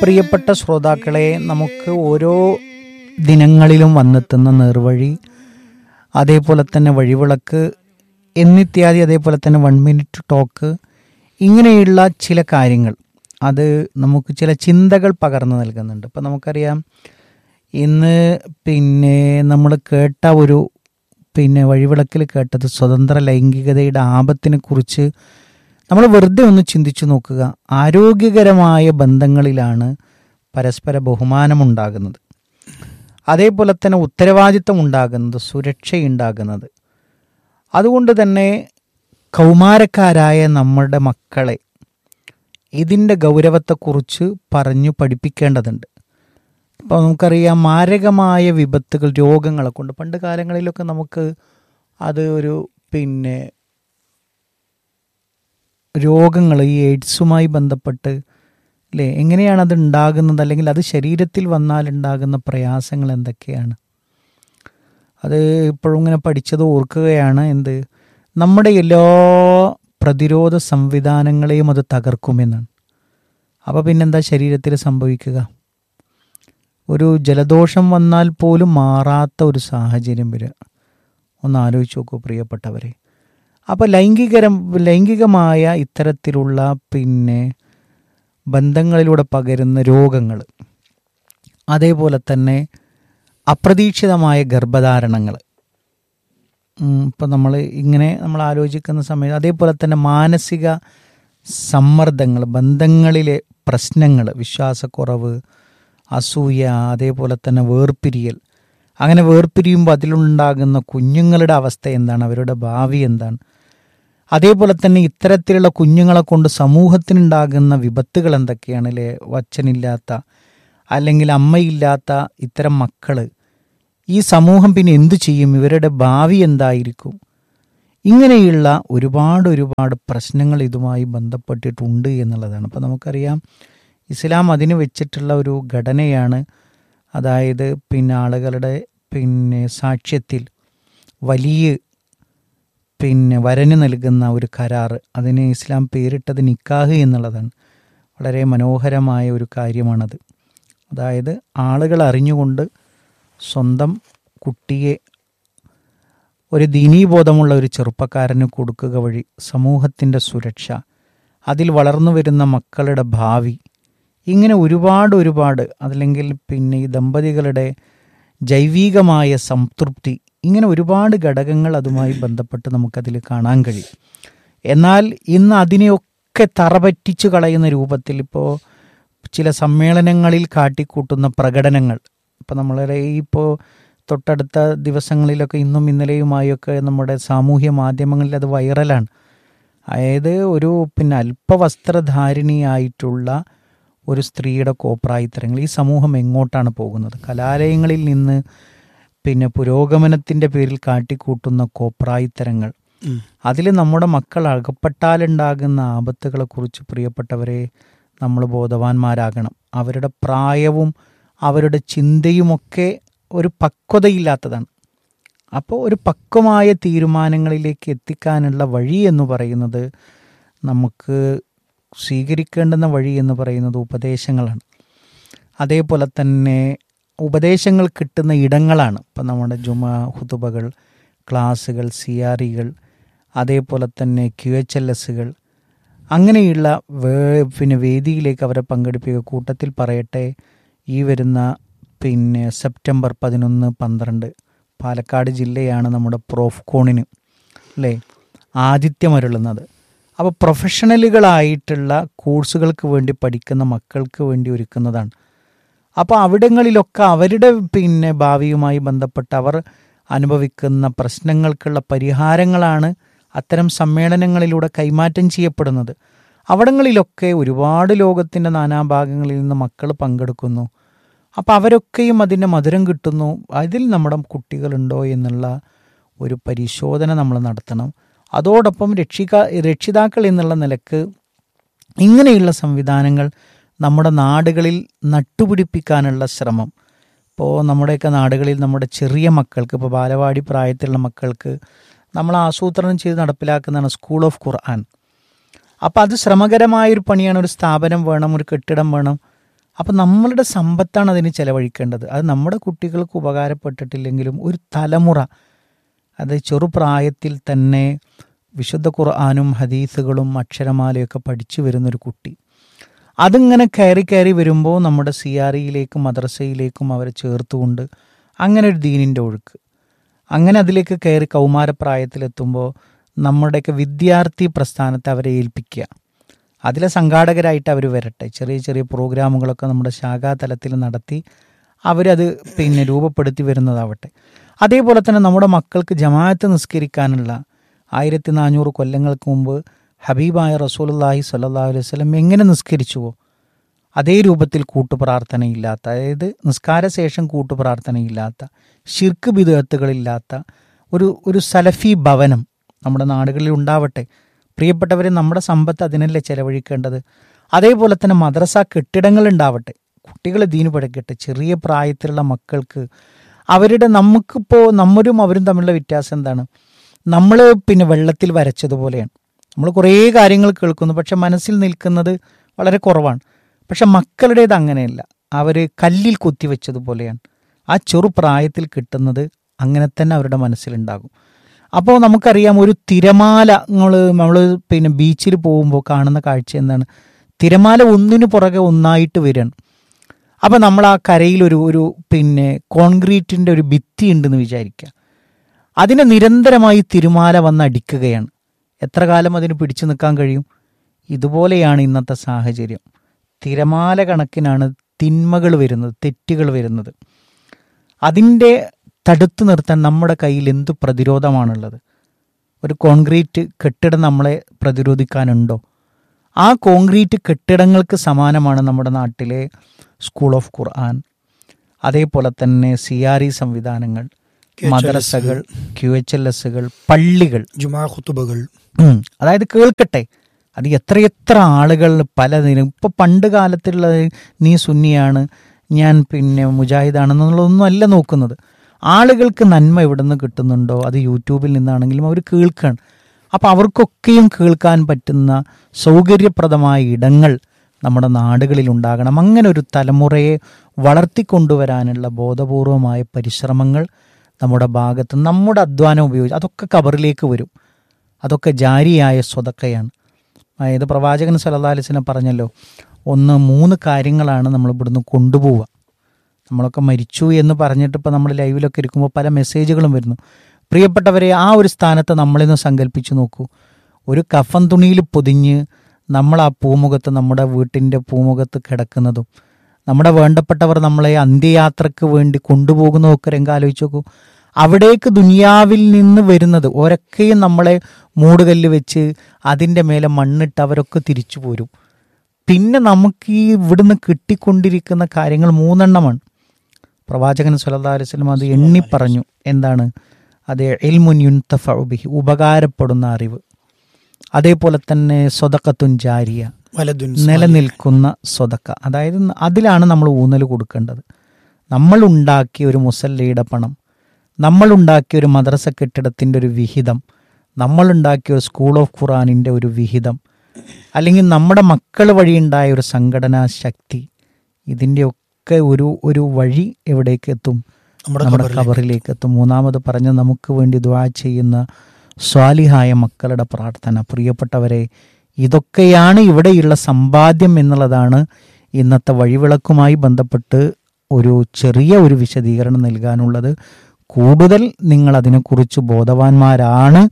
പ്രിയപ്പെട്ട ശ്രോതാക്കളെ നമുക്ക് ഓരോ ദിനങ്ങളിലും വന്നെത്തുന്ന നേർവഴി അതേപോലെ തന്നെ വഴിവിളക്ക് എന്നിത്യാദി അതേപോലെ തന്നെ വൺ മിനിറ്റ് ടോക്ക് ഇങ്ങനെയുള്ള ചില കാര്യങ്ങൾ അത് നമുക്ക് ചില ചിന്തകൾ പകർന്നു നൽകുന്നുണ്ട് ഇപ്പം നമുക്കറിയാം ഇന്ന് പിന്നെ നമ്മൾ കേട്ട ഒരു പിന്നെ വഴിവിളക്കിൽ കേട്ടത് സ്വതന്ത്ര ലൈംഗികതയുടെ ആപത്തിനെ കുറിച്ച് നമ്മൾ വെറുതെ ഒന്ന് ചിന്തിച്ചു നോക്കുക ആരോഗ്യകരമായ ബന്ധങ്ങളിലാണ് പരസ്പര ബഹുമാനമുണ്ടാകുന്നത് അതേപോലെ തന്നെ ഉത്തരവാദിത്തം ഉണ്ടാകുന്നത് സുരക്ഷയുണ്ടാകുന്നത് അതുകൊണ്ട് തന്നെ കൗമാരക്കാരായ നമ്മുടെ മക്കളെ ഇതിൻ്റെ ഗൗരവത്തെക്കുറിച്ച് പറഞ്ഞു പഠിപ്പിക്കേണ്ടതുണ്ട് ഇപ്പോൾ നമുക്കറിയാം മാരകമായ വിപത്തുകൾ രോഗങ്ങളെ കൊണ്ട് പണ്ട് കാലങ്ങളിലൊക്കെ നമുക്ക് അത് ഒരു പിന്നെ രോഗങ്ങൾ ഈ എയ്ഡ്സുമായി ബന്ധപ്പെട്ട് അല്ലേ എങ്ങനെയാണ് അത് ഉണ്ടാകുന്നത് അല്ലെങ്കിൽ അത് ശരീരത്തിൽ വന്നാൽ ഉണ്ടാകുന്ന പ്രയാസങ്ങൾ എന്തൊക്കെയാണ് അത് ഇപ്പോഴും ഇങ്ങനെ പഠിച്ചത് ഓർക്കുകയാണ് എന്ത് നമ്മുടെ എല്ലാ പ്രതിരോധ സംവിധാനങ്ങളെയും അത് തകർക്കുമെന്നാണ് അപ്പോൾ പിന്നെന്താ ശരീരത്തിൽ സംഭവിക്കുക ഒരു ജലദോഷം വന്നാൽ പോലും മാറാത്ത ഒരു സാഹചര്യം വരിക ഒന്ന് ആലോചിച്ച് നോക്കൂ പ്രിയപ്പെട്ടവരെ അപ്പോൾ ലൈംഗികരം ലൈംഗികമായ ഇത്തരത്തിലുള്ള പിന്നെ ബന്ധങ്ങളിലൂടെ പകരുന്ന രോഗങ്ങൾ അതേപോലെ തന്നെ അപ്രതീക്ഷിതമായ ഗർഭധാരണങ്ങൾ ഇപ്പം നമ്മൾ ഇങ്ങനെ നമ്മൾ ആലോചിക്കുന്ന സമയത്ത് അതേപോലെ തന്നെ മാനസിക സമ്മർദ്ദങ്ങൾ ബന്ധങ്ങളിലെ പ്രശ്നങ്ങൾ വിശ്വാസക്കുറവ് അസൂയ അതേപോലെ തന്നെ വേർപിരിയൽ അങ്ങനെ വേർപിരിയുമ്പോൾ അതിലുണ്ടാകുന്ന കുഞ്ഞുങ്ങളുടെ അവസ്ഥ എന്താണ് അവരുടെ ഭാവി എന്താണ് അതേപോലെ തന്നെ ഇത്തരത്തിലുള്ള കുഞ്ഞുങ്ങളെ കൊണ്ട് സമൂഹത്തിനുണ്ടാകുന്ന വിപത്തുകൾ എന്തൊക്കെയാണ് അല്ലേ അച്ഛനില്ലാത്ത അല്ലെങ്കിൽ അമ്മയില്ലാത്ത ഇത്തരം മക്കൾ ഈ സമൂഹം പിന്നെ എന്തു ചെയ്യും ഇവരുടെ ഭാവി എന്തായിരിക്കും ഇങ്ങനെയുള്ള ഒരുപാട് ഒരുപാട് പ്രശ്നങ്ങൾ ഇതുമായി ബന്ധപ്പെട്ടിട്ടുണ്ട് എന്നുള്ളതാണ് അപ്പോൾ നമുക്കറിയാം ഇസ്ലാം അതിന് വെച്ചിട്ടുള്ള ഒരു ഘടനയാണ് അതായത് പിന്നെ ആളുകളുടെ പിന്നെ സാക്ഷ്യത്തിൽ വലിയ പിന്നെ വരന് നൽകുന്ന ഒരു കരാറ് അതിന് ഇസ്ലാം പേരിട്ടത് നിക്കാഹ് എന്നുള്ളതാണ് വളരെ മനോഹരമായ ഒരു കാര്യമാണത് അതായത് ആളുകൾ അറിഞ്ഞുകൊണ്ട് സ്വന്തം കുട്ടിയെ ഒരു ദീനീബോധമുള്ള ഒരു ചെറുപ്പക്കാരന് കൊടുക്കുക വഴി സമൂഹത്തിൻ്റെ സുരക്ഷ അതിൽ വളർന്നു വരുന്ന മക്കളുടെ ഭാവി ഇങ്ങനെ ഒരുപാട് ഒരുപാട് അതല്ലെങ്കിൽ പിന്നെ ഈ ദമ്പതികളുടെ ജൈവികമായ സംതൃപ്തി ഇങ്ങനെ ഒരുപാട് ഘടകങ്ങൾ അതുമായി ബന്ധപ്പെട്ട് നമുക്കതിൽ കാണാൻ കഴിയും എന്നാൽ ഇന്ന് അതിനെയൊക്കെ തറപറ്റിച്ചു കളയുന്ന രൂപത്തിൽ ഇപ്പോൾ ചില സമ്മേളനങ്ങളിൽ കാട്ടിക്കൂട്ടുന്ന പ്രകടനങ്ങൾ ഇപ്പോൾ നമ്മളുടെ ഇപ്പോൾ തൊട്ടടുത്ത ദിവസങ്ങളിലൊക്കെ ഇന്നും ഇന്നലെയുമായൊക്കെ നമ്മുടെ സാമൂഹ്യ മാധ്യമങ്ങളിൽ അത് വൈറലാണ് അതായത് ഒരു പിന്നെ അല്പവസ്ത്രധാരിണിയായിട്ടുള്ള ഒരു സ്ത്രീയുടെ കോപ്രായിത്തരങ്ങൾ ഈ സമൂഹം എങ്ങോട്ടാണ് പോകുന്നത് കലാലയങ്ങളിൽ നിന്ന് പിന്നെ പുരോഗമനത്തിൻ്റെ പേരിൽ കാട്ടിക്കൂട്ടുന്ന കോപ്രായിത്തരങ്ങൾ അതിൽ നമ്മുടെ മക്കൾ അകപ്പെട്ടാലുണ്ടാകുന്ന ആപത്തുകളെക്കുറിച്ച് പ്രിയപ്പെട്ടവരെ നമ്മൾ ബോധവാന്മാരാകണം അവരുടെ പ്രായവും അവരുടെ ചിന്തയുമൊക്കെ ഒരു പക്വതയില്ലാത്തതാണ് അപ്പോൾ ഒരു പക്വമായ തീരുമാനങ്ങളിലേക്ക് എത്തിക്കാനുള്ള വഴി എന്ന് പറയുന്നത് നമുക്ക് സ്വീകരിക്കേണ്ടുന്ന വഴി എന്ന് പറയുന്നത് ഉപദേശങ്ങളാണ് അതേപോലെ തന്നെ ഉപദേശങ്ങൾ കിട്ടുന്ന ഇടങ്ങളാണ് ഇപ്പം നമ്മുടെ ജുമ ഹുതുബകൾ ക്ലാസ്സുകൾ സി ആർ ഇകൾ അതേപോലെ തന്നെ ക്യു എച്ച് എൽ എസുകൾ അങ്ങനെയുള്ള വേ- പിന്നെ വേദിയിലേക്ക് അവരെ പങ്കെടുപ്പിക്കുക കൂട്ടത്തിൽ പറയട്ടെ ഈ വരുന്ന പിന്നെ സെപ്റ്റംബർ പതിനൊന്ന് പന്ത്രണ്ട് പാലക്കാട് ജില്ലയാണ് നമ്മുടെ പ്രോഫ്കോണിന് അല്ലേ ആതിഥ്യമരുളുന്നത് അപ്പോൾ പ്രൊഫഷണലുകളായിട്ടുള്ള കോഴ്സുകൾക്ക് വേണ്ടി പഠിക്കുന്ന മക്കൾക്ക് വേണ്ടി ഒരുക്കുന്നതാണ് അപ്പോൾ അവിടങ്ങളിലൊക്കെ അവരുടെ പിന്നെ ഭാവിയുമായി ബന്ധപ്പെട്ട് അവർ അനുഭവിക്കുന്ന പ്രശ്നങ്ങൾക്കുള്ള പരിഹാരങ്ങളാണ് അത്തരം സമ്മേളനങ്ങളിലൂടെ കൈമാറ്റം ചെയ്യപ്പെടുന്നത് അവിടങ്ങളിലൊക്കെ ഒരുപാട് ലോകത്തിൻ്റെ നാനാഭാഗങ്ങളിൽ നിന്ന് മക്കൾ പങ്കെടുക്കുന്നു അപ്പോൾ അവരൊക്കെയും അതിൻ്റെ മധുരം കിട്ടുന്നു അതിൽ നമ്മുടെ കുട്ടികളുണ്ടോ എന്നുള്ള ഒരു പരിശോധന നമ്മൾ നടത്തണം അതോടൊപ്പം രക്ഷിക രക്ഷിതാക്കൾ എന്നുള്ള നിലക്ക് ഇങ്ങനെയുള്ള സംവിധാനങ്ങൾ നമ്മുടെ നാടുകളിൽ നട്ടുപിടിപ്പിക്കാനുള്ള ശ്രമം ഇപ്പോൾ നമ്മുടെയൊക്കെ നാടുകളിൽ നമ്മുടെ ചെറിയ മക്കൾക്ക് ഇപ്പോൾ ബാലവാടി പ്രായത്തിലുള്ള മക്കൾക്ക് നമ്മൾ ആസൂത്രണം ചെയ്ത് നടപ്പിലാക്കുന്നതാണ് സ്കൂൾ ഓഫ് ഖുർആൻ അപ്പോൾ അത് ശ്രമകരമായൊരു പണിയാണ് ഒരു സ്ഥാപനം വേണം ഒരു കെട്ടിടം വേണം അപ്പം നമ്മളുടെ സമ്പത്താണ് അതിന് ചെലവഴിക്കേണ്ടത് അത് നമ്മുടെ കുട്ടികൾക്ക് ഉപകാരപ്പെട്ടിട്ടില്ലെങ്കിലും ഒരു തലമുറ അത് ചെറുപ്രായത്തിൽ തന്നെ വിശുദ്ധ ഖുർആാനും ഹദീസുകളും അക്ഷരമാലയൊക്കെ പഠിച്ചു വരുന്നൊരു കുട്ടി അതിങ്ങനെ കയറി കയറി വരുമ്പോൾ നമ്മുടെ സി ആർ ഇയിലേക്കും മദ്രസയിലേക്കും അവരെ ചേർത്തുകൊണ്ട് അങ്ങനെ ഒരു ദീനിൻ്റെ ഒഴുക്ക് അങ്ങനെ അതിലേക്ക് കയറി കൗമാരപ്രായത്തിലെത്തുമ്പോൾ നമ്മുടെയൊക്കെ വിദ്യാർത്ഥി പ്രസ്ഥാനത്തെ അവരെ ഏൽപ്പിക്കുക അതിലെ സംഘാടകരായിട്ട് അവർ വരട്ടെ ചെറിയ ചെറിയ പ്രോഗ്രാമുകളൊക്കെ നമ്മുടെ ശാഖാതലത്തിൽ നടത്തി അവരത് പിന്നെ രൂപപ്പെടുത്തി വരുന്നതാവട്ടെ അതേപോലെ തന്നെ നമ്മുടെ മക്കൾക്ക് ജമാഅത്ത് നിസ്കരിക്കാനുള്ള ആയിരത്തി നാനൂറ് കൊല്ലങ്ങൾക്ക് മുമ്പ് ഹബീബായ റസൂലുള്ളാഹി സ്വല്ലല്ലാഹു അലൈഹി വസല്ലം എങ്ങനെ നിസ്കരിച്ചുവോ അതേ രൂപത്തിൽ കൂട്ടുപ്രാർത്ഥനയില്ലാത്ത അതായത് നിസ്കാരശേഷം കൂട്ടുപ്രാർത്ഥനയില്ലാത്ത ഷിർക്ക് ബിദത്തുകളില്ലാത്ത ഒരു ഒരു സലഫി ഭവനം നമ്മുടെ നാടുകളിൽ ഉണ്ടാവട്ടെ പ്രിയപ്പെട്ടവരെ നമ്മുടെ സമ്പത്ത് അതിനല്ലേ ചെലവഴിക്കേണ്ടത് അതേപോലെ തന്നെ മദ്രസ കെട്ടിടങ്ങൾ ഉണ്ടാവട്ടെ കുട്ടികൾ ദീന് പഠിക്കട്ടെ ചെറിയ പ്രായത്തിലുള്ള മക്കൾക്ക് അവരുടെ നമുക്കിപ്പോൾ നമ്മരും അവരും തമ്മിലുള്ള വ്യത്യാസം എന്താണ് നമ്മൾ പിന്നെ വെള്ളത്തിൽ വരച്ചതുപോലെയാണ് നമ്മൾ കുറേ കാര്യങ്ങൾ കേൾക്കുന്നു പക്ഷെ മനസ്സിൽ നിൽക്കുന്നത് വളരെ കുറവാണ് പക്ഷെ മക്കളുടേത് അങ്ങനെയല്ല അവർ കല്ലിൽ കുത്തിവെച്ചതുപോലെയാണ് ആ ചെറുപ്രായത്തിൽ കിട്ടുന്നത് അങ്ങനെ തന്നെ അവരുടെ മനസ്സിലുണ്ടാകും അപ്പോൾ നമുക്കറിയാം ഒരു തിരമാല നമ്മൾ നമ്മൾ പിന്നെ ബീച്ചിൽ പോകുമ്പോൾ കാണുന്ന കാഴ്ച എന്താണ് തിരമാല ഒന്നിനു പുറകെ ഒന്നായിട്ട് വരികയാണ് അപ്പോൾ നമ്മൾ ആ കരയിൽ ഒരു ഒരു പിന്നെ കോൺക്രീറ്റിൻ്റെ ഒരു ഭിത്തി ഉണ്ടെന്ന് വിചാരിക്കുക അതിനെ നിരന്തരമായി തിരുമാല വന്ന് അടിക്കുകയാണ് എത്ര കാലം അതിന് പിടിച്ചു നിൽക്കാൻ കഴിയും ഇതുപോലെയാണ് ഇന്നത്തെ സാഹചര്യം തിരമാല കണക്കിനാണ് തിന്മകൾ വരുന്നത് തെറ്റുകൾ വരുന്നത് അതിൻ്റെ തടുത്തു നിർത്താൻ നമ്മുടെ കയ്യിൽ എന്ത് പ്രതിരോധമാണുള്ളത് ഒരു കോൺക്രീറ്റ് കെട്ടിടം നമ്മളെ പ്രതിരോധിക്കാനുണ്ടോ ആ കോൺക്രീറ്റ് കെട്ടിടങ്ങൾക്ക് സമാനമാണ് നമ്മുടെ നാട്ടിലെ സ്കൂൾ ഓഫ് ഖുർആൻ അതേപോലെ തന്നെ സി ആർ ഇ സംവിധാനങ്ങൾ മദ്രസകൾ ക്യു എച്ച് എൽ എസുകൾ പള്ളികൾ ജുമാ ഖുത്തുബകൾ ഉം. അതായത് കേൾക്കട്ടെ അത് എത്രയെത്ര ആളുകൾ പലതിനും ഇപ്പൊ പണ്ട് കാലത്തുള്ള നീ സുന്നിയാണ് ഞാൻ പിന്നെ മുജാഹിദാണെന്നുള്ളതൊന്നും അല്ല നോക്കുന്നത് ആളുകൾക്ക് നന്മ എവിടെ നിന്ന് കിട്ടുന്നുണ്ടോ അത് യൂട്യൂബിൽ നിന്നാണെങ്കിലും അവർ കേൾക്കുകയാണ് അപ്പം അവർക്കൊക്കെയും കേൾക്കാൻ പറ്റുന്ന സൗകര്യപ്രദമായ ഇടങ്ങൾ നമ്മുടെ നാടുകളിൽ ഉണ്ടാകണം അങ്ങനെ ഒരു തലമുറയെ വളർത്തിക്കൊണ്ടുവരാനുള്ള ബോധപൂർവമായ പരിശ്രമങ്ങൾ നമ്മുടെ ഭാഗത്ത് നമ്മുടെ അധ്വാനം ഉപയോഗിച്ച് അതൊക്കെ കബറിലേക്ക് വരും അതൊക്കെ ജാരിയായ സ്വതക്കയാണ് അതായത് പ്രവാചകൻ സല്ലല്ലാഹു അലൈഹി വസല്ലം പറഞ്ഞല്ലോ ഒന്ന് മൂന്ന് കാര്യങ്ങളാണ് നമ്മൾ ഇവിടുന്ന് കൊണ്ടുപോവുക നമ്മളൊക്കെ മരിച്ചു എന്ന് പറഞ്ഞിട്ട് ഇപ്പോൾ നമ്മൾ ലൈവിലൊക്കെ ഇരിക്കുമ്പോൾ പല മെസ്സേജുകളും വരുന്നു പ്രിയപ്പെട്ടവരെ ആ ഒരു സ്ഥാനത്ത് നമ്മളിന്ന് സങ്കല്പിച്ചു നോക്കൂ ഒരു കഫൻ തുണിയിൽ പൊതിഞ്ഞ് നമ്മൾ ആ പൂമുഖത്ത് നമ്മുടെ വീട്ടിൻ്റെ പൂമുഖത്ത് കിടക്കുന്നതും നമ്മുടെ വേണ്ടപ്പെട്ടവർ നമ്മളെ അന്ത്യയാത്രക്ക് വേണ്ടി കൊണ്ടുപോകുന്നതൊക്കെ രംഗം ആലോചിച്ച് നോക്കൂ അവിടേക്ക് ദുനിയാവിൽ നിന്ന് വരുന്നത് ഒരൊക്കെയും നമ്മളെ മൂടുകല്ല് വെച്ച് അതിൻ്റെ മേലെ മണ്ണിട്ട് അവരൊക്കെ തിരിച്ചു പോരും പിന്നെ നമുക്ക് ഈ ഇവിടുന്ന് കിട്ടിക്കൊണ്ടിരിക്കുന്ന കാര്യങ്ങൾ മൂന്നെണ്ണമാണ് പ്രവാചകൻ സല്ലല്ലാഹു അലൈഹി വസല്ലം അത് എണ്ണി പറഞ്ഞു എന്താണ് അത് എൽമുൻ യുൻതഫഉബിഹി ഉപകാരപ്പെടുന്ന അറിവ് അതേപോലെ തന്നെ സ്വതക്കത്തുൻ ജാരിയ വലതുൻ നിലനിൽക്കുന്ന സ്വതക്ക അതായത് അതിലാണ് നമ്മൾ ഊന്നൽ കൊടുക്കേണ്ടത് നമ്മൾ ഉണ്ടാക്കിയ ഒരു മുസല്ലയുടെ പണം നമ്മൾ ഉണ്ടാക്കിയ ഒരു മദ്രസ കെട്ടിടത്തിൻ്റെ ഒരു വിഹിതം നമ്മൾ ഉണ്ടാക്കിയ ഒരു സ്കൂൾ ഓഫ് ഖുറാനിൻ്റെ ഒരു വിഹിതം അല്ലെങ്കിൽ നമ്മുടെ മക്കൾ വഴി ഉണ്ടായ ഒരു സംഘടനാ ശക്തി ഇതിൻ്റെയൊക്കെ ഒരു ഒരു വഴി എവിടേക്ക് എത്തും നമ്മുടെ നമ്മുടെ ഖബറിലേക്ക് എത്തും മൂന്നാമത് പറഞ്ഞ നമുക്ക് വേണ്ടി ദ്വാ ചെയ്യുന്ന സ്വാലിഹായ മക്കളുടെ പ്രാർത്ഥന പ്രിയപ്പെട്ടവരെ ഇതൊക്കെയാണ് ഇവിടെയുള്ള സമ്പാദ്യം എന്നുള്ളതാണ് ഇന്നത്തെ വഴിവിളക്കുമായി ബന്ധപ്പെട്ട് ഒരു ചെറിയ ഒരു വിശദീകരണം നൽകാനുള്ളത് കൂടുതൽ നിങ്ങൾ അതിനെക്കുറിച്ച് ബോധവാന്മാരാണ്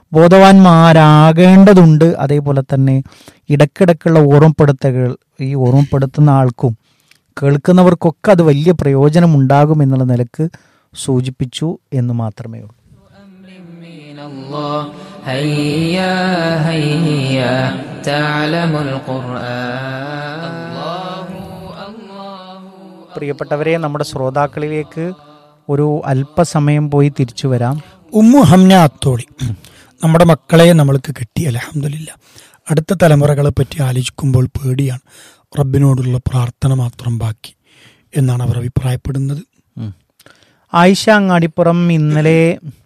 ബോധവാന്മാരാകേണ്ടതുണ്ട് അതേപോലെ തന്നെ ഇടക്കിടക്കുള്ള ഓർമ്മപ്പെടുത്തലുകൾ ഈ ഓർമ്മപ്പെടുത്തുന്ന ആൾക്കും കേൾക്കുന്നവർക്കൊക്കെ അത് വലിയ പ്രയോജനം ഉണ്ടാകും എന്നുള്ള നിലക്ക് സൂചിപ്പിച്ചു എന്ന് മാത്രമേ ഉള്ളൂ من الله هيا هيا تعلم القرآن الله الله പ്രിയപ്പെട്ടവരെ നമ്മുടെ ശ്രോതാക്കളിലേക്ക് ഒരു അല്പസമയം പോയി തിരിച്ചു വരാം ഉമ്മു ഹംന അത്തോളി നമ്മുടെ മക്കളെ നമ്മൾക്ക് കിട്ടി അലഹമില്ല അടുത്ത തലമുറകളെ പറ്റി ആലോചിക്കുമ്പോൾ പേടിയാണ് റബ്ബിനോടുള്ള പ്രാർത്ഥന മാത്രം ബാക്കി എന്നാണ് അവർ അഭിപ്രായപ്പെടുന്നത് ആയിഷ അങ്ങാടിപ്പുറം ഇന്നലെ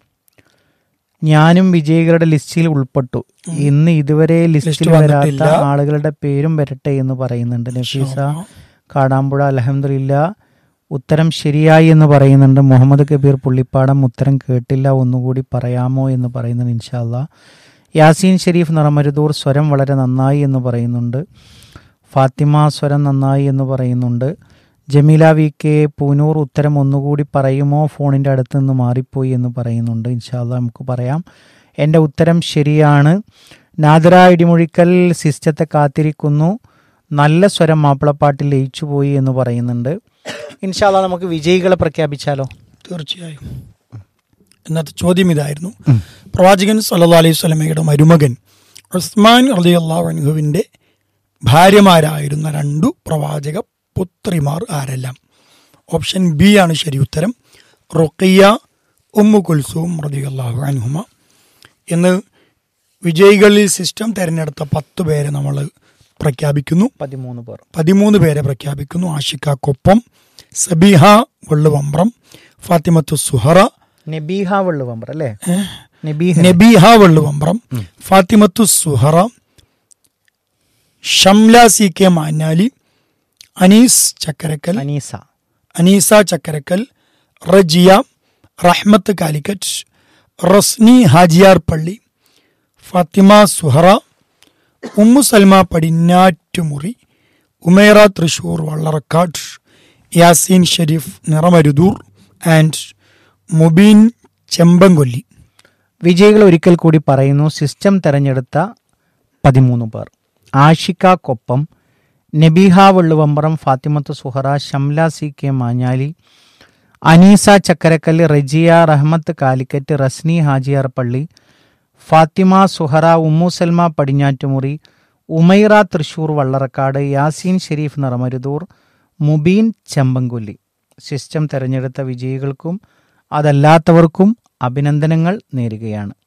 ഞാനും വിജയികളുടെ ലിസ്റ്റിൽ ഉൾപ്പെട്ടു ഇന്ന് ഇതുവരെ ലിസ്റ്റിൽ ലിസ്റ്റ് വരാത്ത വന്നിട്ടില്ല. ആളുകളുടെ പേരും വരട്ടെ എന്ന് പറയുന്നുണ്ട് നഫീസ കാടാമ്പുഴ അലഹമില്ല ഉത്തരം ശരിയായി എന്ന് പറയുന്നുണ്ട് മുഹമ്മദ് കബീർ പുള്ളിപ്പാടം ഉത്തരം കേട്ടില്ല ഒന്നുകൂടി പറയാമോ എന്ന് പറയുന്നുണ്ട് ഇൻഷാല്ല യാസീൻ ഷെരീഫ് നിറമരുതൂർ സ്വരം വളരെ നന്നായി എന്ന് പറയുന്നുണ്ട് ഫാത്തിമ സ്വരം നന്നായി എന്ന് പറയുന്നുണ്ട് ജമീല വി കെ പൂനൂർ ഉത്തരം ഒന്നുകൂടി പറയുമോ ഫോണിൻ്റെ അടുത്ത് നിന്ന് മാറിപ്പോയി എന്ന് പറയുന്നുണ്ട് ഇൻഷാല്ല നമുക്ക് പറയാം എൻ്റെ ഉത്തരം ശരിയാണ് നാദര ഇടിമുഴിക്കൽ സിസ്റ്റത്തെ കാത്തിരിക്കുന്നു നല്ല സ്വരം മാപ്പിളപ്പാട്ടിൽ ലയിച്ചു പോയി എന്ന് പറയുന്നുണ്ട് ഇൻഷാല്ല നമുക്ക് വിജയികളെ പ്രഖ്യാപിച്ചാലോ തീർച്ചയായും ഇന്നത്തെ ചോദ്യം ഇതായിരുന്നു പ്രവാചകൻ സല്ലല്ലാഹു അലൈഹി സ്വലമയുടെ മരുമകൻ ഉസ്മാൻ അലി അള്ളാഹുവിൻ്റെ ഭാര്യമാരായിരുന്ന രണ്ടു പ്രവാചക പുത്രിമാർ ആരെല്ലാം ഓപ്ഷൻ ബി ആണ് ശരി ഉത്തരം റുഖിയ ഉമ്മു കുൽസൂം റതി അള്ളാഹു അൻഹുമ എന്ന് വിജയികളിൽ സിസ്റ്റം തിരഞ്ഞെടുത്ത പത്ത് പേരെ നമ്മൾ പ്രഖ്യാപിക്കുന്നു പതിമൂന്ന് പേർ പതിമൂന്ന് പേരെ പ്രഖ്യാപിക്കുന്നു ആഷിക്കാക്കൊപ്പം സബീഹ വെള്ളുവമ്പ്രം ഫാത്തിമത്തു സുഹറ നബീഹ വെള്ളുവമ്പർ അല്ലേ Nabeeha Nabeeha Velluvambram Fathimathu Suhara Shamla C K Manali Anees Chakkarakkal Aneesa Aneesa Chakkarakkal Rajiya Rahmath Calicut Rasni Hajiyar Palli Fathima Suhara Ummu Salma Padinjattumuri Umera Thrissur Vallarakkad Yaseen Shereef Niramaruthur and Mubeen Chembankolli വിജയികൾ ഒരിക്കൽ കൂടി പറയുന്നു സിസ്റ്റം തെരഞ്ഞെടുത്ത പതിമൂന്ന് പേർ ആഷിക്കാക്കൊപ്പം Nabeeha Velluvambaram Fathimath Suhara Shamla C K Manjali Aneesa Chakkarakkallu Rajiya Rahmath Calicut Rasni Hajiyar Palli Fathima Suhara Ummu Salma Padinjattumuri Umaira Thrissur Vallarakkad Yaseen Shereef Niramaruthur Mubeen Chembankolli system തെരഞ്ഞെടുത്ത വിജയികൾക്കും അതല്ലാത്തവർക്കും അഭിനന്ദനങ്ങൾ നേരുകയാണ്